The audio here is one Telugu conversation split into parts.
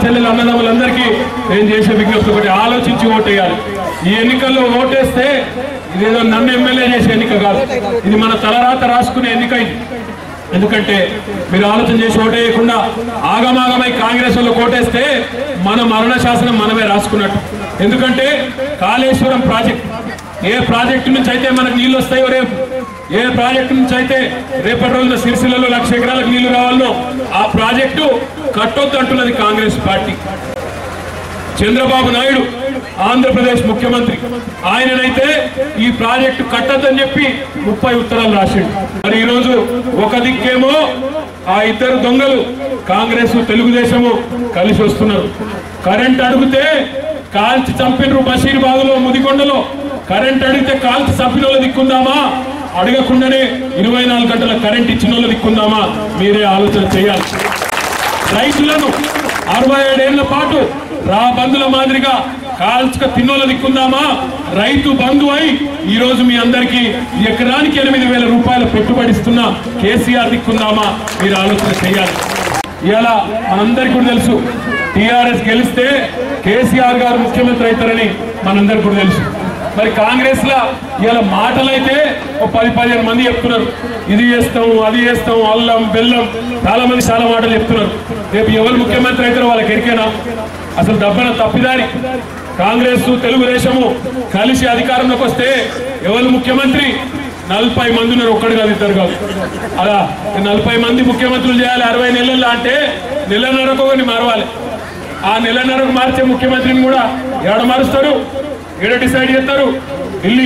చెల్లెలు అన్నదమ్ములందరికీ నేను చేసే విజ్ఞప్తి ఒకటి ఆలోచించి ఓటేయాలి ఈ ఎన్నికల్లో ఓటేస్తే ఇదేదో నన్ను ఎమ్మెల్యే చేసే ఎన్నిక కాదు ఇది మన తలరాత రాసుకునే ఎన్నిక ఇది ఎందుకంటే మీరు ఆలోచన చేసి ఓటేయకుండా ఆగమాగమై కాంగ్రెస్ వాళ్ళు కోటేస్తే మన మరణ శాసనం మనమే రాసుకున్నట్టు ఎందుకంటే కాళేశ్వరం ప్రాజెక్ట్ ఏ ప్రాజెక్టు నుంచి అయితే మనకు నీళ్లు వస్తాయో రేపు ఏ ప్రాజెక్టు నుంచి అయితే రేపటి రోజున సిరిసిల్లలో లక్ష ఎకరాలకు నీళ్లు రావాలనో ఆ ప్రాజెక్టు కట్టొద్దు అంటున్నది కాంగ్రెస్ పార్టీ చంద్రబాబు నాయుడు ఆంధ్రప్రదేశ్ ముఖ్యమంత్రి ఆయననైతే ఈ ప్రాజెక్టు కట్టద్దని చెప్పి ముప్పై ఉత్తరాలు రాసిండు మరి ఈరోజు ఒక దిక్కేమో ఆ ఇద్దరు దొంగలు కాంగ్రెస్ తెలుగుదేశము కలిసి వస్తున్నారు కరెంట్ అడిగితే కాల్చి చంపినరు బషీర్బాగులో ముదికొండలో కరెంట్ అడిగితే కాల్చి చంపిన వాళ్ళు దిక్కుందామా అడగకుండానే ఇరవై నాలుగు గంటల కరెంట్ ఇచ్చిన వాళ్ళు దిక్కుందామా మీరే ఆలోచన చేయాలి రైతులను అరవై ఏడేళ్ల పాటు రా బంధుల మాదిరిగా కాల్చుక తిన్నోళ్ళ దిక్కుందామా రైతు బంధు అయి ఈ రోజు మీ అందరికీ ఎకరానికి ఎనిమిది వేల రూపాయల పెట్టుబడిస్తున్న కేసీఆర్ దిక్కుందామా మీరు ఆలోచన చేయాలి ఇలా మనందరికీ కూడా తెలుసు టిఆర్ఎస్ గెలిస్తే కేసీఆర్ గారు ముఖ్యమంత్రి అవుతారని మనందరికీ కూడా తెలుసు మరి కాంగ్రెస్ లా ఇలా మాటలైతే ఒక పది పదిహేను మంది చెప్తున్నారు ఇది చేస్తాం అది చేస్తాం అల్లం బెల్లం చాలా మంది చాలా మాటలు చెప్తున్నారు రేపు ఎవరు ముఖ్యమంత్రి అవుతారో వాళ్ళకి ఎరికేనా అసలు దబ్బన తప్పిదారి కాంగ్రెస్ తెలుగుదేశము కలిసి అధికారంలోకి వస్తే ఎవరు ముఖ్యమంత్రి నలభై మంది ఉన్నారు ఒక్కడు కాదు ఇద్దరు కాదు అలా ఈ నలభై మంది ముఖ్యమంత్రులు చేయాలి అరవై నెలల్లో అంటే నెలన్నరకు ఒకరిని మారవాలి ఆ నెలన్నరకు మార్చే ముఖ్యమంత్రిని కూడా ఎక్కడ మారుస్తారు ఎక్కడ డిసైడ్ చేస్తారు ఢిల్లీ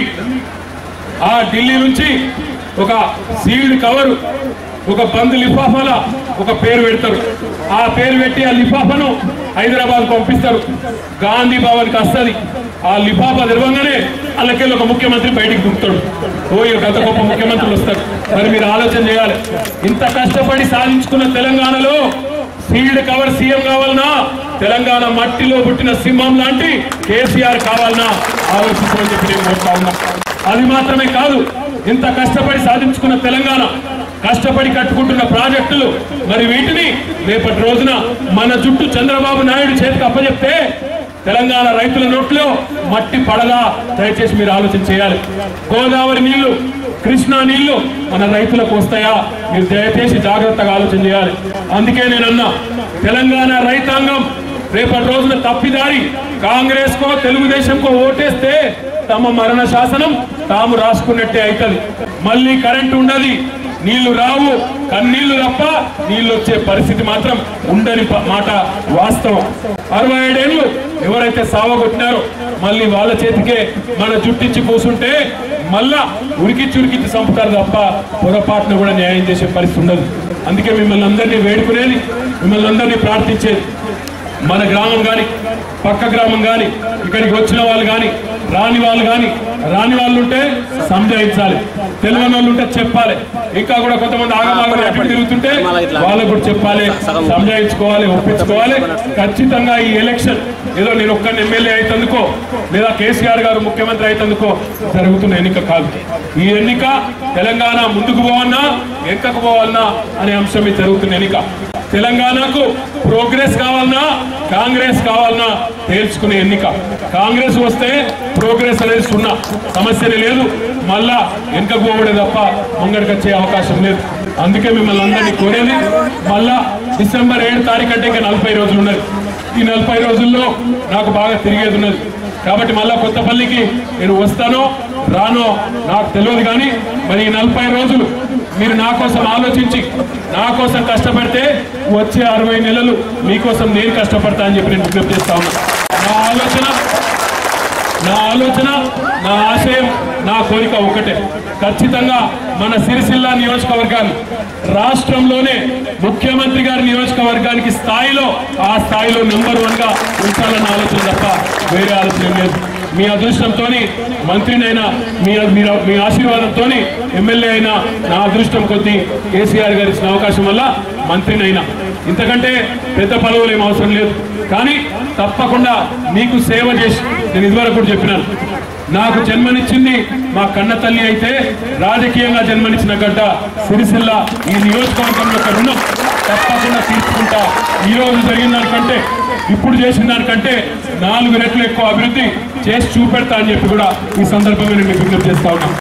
ఆ ఢిల్లీ నుంచి ఒక సీల్డ్ కవర్ ఒక బంద్ లిఫాఫాల ఒక పేరు పెడతారు ఆ పేరు పెట్టి ఆ లిఫాఫాను హైదరాబాద్ పంపిస్తారు గాంధీ భవన్కి వస్తుంది ఆ లిఫాఫా తెరవంగానే అందుకెళ్ళి ఒక ముఖ్యమంత్రి బయటికి దుక్కుతాడు ఓ ఇక గత గొప్ప ముఖ్యమంత్రులు వస్తారు మరి మీరు ఆలోచన చేయాలి ఇంత కష్టపడి సాధించుకున్న తెలంగాణలో సీల్డ్ కవర్ సీఎం కావాలన్నా తెలంగాణ మట్టిలో పుట్టిన సింహం లాంటి కేసీఆర్ కావాలన్నా ఆలోచించమని చెప్పి నేను కోరుతా ఉన్నా అది మాత్రమే కాదు ఇంత కష్టపడి సాధించుకున్న తెలంగాణ కష్టపడి కట్టుకుంటున్న ప్రాజెక్టులు మరి వీటిని రేపటి రోజున మన జుట్టు చంద్రబాబు నాయుడు చేతికి అప్పచెప్తే తెలంగాణ రైతుల నోట్లో మట్టి పడదా దయచేసి మీరు ఆలోచన చేయాలి గోదావరి నీళ్లు కృష్ణా నీళ్లు మన రైతులకు వస్తాయా మీరు దయచేసి జాగ్రత్తగా ఆలోచన చేయాలి అందుకే నేనన్నా తెలంగాణ రైతాంగం రేపటి రోజున తప్పిదారి కాంగ్రెస్ కో తెలుగుదేశంకో ఓటేస్తే తమ మరణ శాసనం తాము రాసుకున్నట్టే అవుతుంది మళ్ళీ కరెంట్ ఉండదు నీళ్లు రావు కన్నీళ్లు తప్ప నీళ్లు వచ్చే పరిస్థితి మాత్రం ఉండని ప- మాట వాస్తవం అరవై ఏడేళ్లు ఎవరైతే సావగొట్టినారో మళ్ళీ వాళ్ళ చేతికే మన జుట్టించి కూసుంటే మళ్ళా ఉరికిచ్చి ఉరికిచ్చి చంపుతారు తప్ప పొరపాటును కూడా న్యాయం చేసే పరిస్థితి ఉండదు అందుకే మిమ్మల్ని అందరినీ వేడుకునేది మిమ్మల్ని అందరినీ ప్రార్థించేది మన గ్రామం కానీ పక్క గ్రామం కానీ ఇక్కడికి వచ్చిన వాళ్ళు కానీ రాని వాళ్ళు కానీ రాని వాళ్ళు ఉంటే సంజాయించాలి తెలియని వాళ్ళు ఉంటే చెప్పాలి ఇంకా కూడా కొంతమంది ఆగమాగం అటు ఇటు తిరుగుతుంటే వాళ్ళకు కూడా చెప్పాలి సంజాయించుకోవాలి ఒప్పించుకోవాలి ఖచ్చితంగా ఈ ఎలక్షన్ ఏదో నేను ఒక్కరిని ఎమ్మెల్యే అయితందుకో లేదా కేసీఆర్ గారు ముఖ్యమంత్రి అయితందుకో జరుగుతున్న ఎన్నిక కాదు ఈ ఎన్నిక తెలంగాణ ముందుకు పోవన్నా వెనకకు పోవాలన్నా అనే అంశం ఇది జరుగుతున్న ఎన్నిక తెలంగాణకు ప్రోగ్రెస్ కావాలన్నా కాంగ్రెస్ కావాలన్నా తేల్చుకునే ఎన్నిక కాంగ్రెస్ వస్తే ప్రోగ్రెస్ అనేది సున్నా సమస్యనే లేదు మళ్ళా వెనకకు పోవడే తప్ప ముంగడికి వచ్చే అవకాశం లేదు అందుకే మిమ్మల్ని అందరినీ కోరేది మళ్ళా డిసెంబర్ ఏడు తారీఖు అంటే ఇంకా నలభై రోజులు ఉన్నది ఈ నలభై రోజుల్లో నాకు బాగా తిరిగేది ఉన్నది కాబట్టి మళ్ళా కొత్తపల్లికి నేను వస్తానో రానో నాకు తెలియదు కానీ మరి ఈ నలభై రోజులు మీరు నా కోసం ఆలోచించి నా కోసం కష్టపడితే వచ్చే అరవై నెలలు మీకోసం నేను కష్టపడతా అని చెప్పి నేను విజ్ఞప్తి చేస్తా ఉన్నా నా ఆలోచన నా ఆలోచన నా ఆశయం నా కోరిక ఒకటే ఖచ్చితంగా మన సిరిసిల్ల నియోజకవర్గాన్ని రాష్ట్రంలోనే ముఖ్యమంత్రి గారి నియోజకవర్గానికి స్థాయిలో ఆ స్థాయిలో నెంబర్ వన్ గా ఉంచాలన్న ఆలోచన తప్ప వేరే ఆలోచన ఏం లేదు మీ అదృష్టంతో మంత్రినైనా మీ మీ- మీ ఆశీర్వాదంతో ఎమ్మెల్యే అయినా నా అదృష్టం కొద్దీ కేసీఆర్ గారు ఇచ్చిన అవకాశం వల్ల మంత్రినైనా ఇంతకంటే పెద్ద పదవులు ఏం అవసరం లేదు కానీ తప్పకుండా మీకు సేవ చేసి నేను ఇదివరకు కూడా చెప్పినాను నాకు జన్మనిచ్చింది మా కన్న తల్లి అయితే రాజకీయంగా జన్మనిచ్చిన గడ్డ సిరిసిల్ల ఈ నియోజకవర్గం యొక్క రుణం తప్పకుండా తీర్చుకుంటా ఈ రోజు జరిగిన దానికంటే ఇప్పుడు చేసిన దానికంటే నాలుగు రెట్లు ఎక్కువ అభివృద్ధి చేసి చూపెడతా అని చెప్పి కూడా ఈ సందర్భంగా నేను మీకు విజ్ఞప్తి చేస్తా ఉన్నాను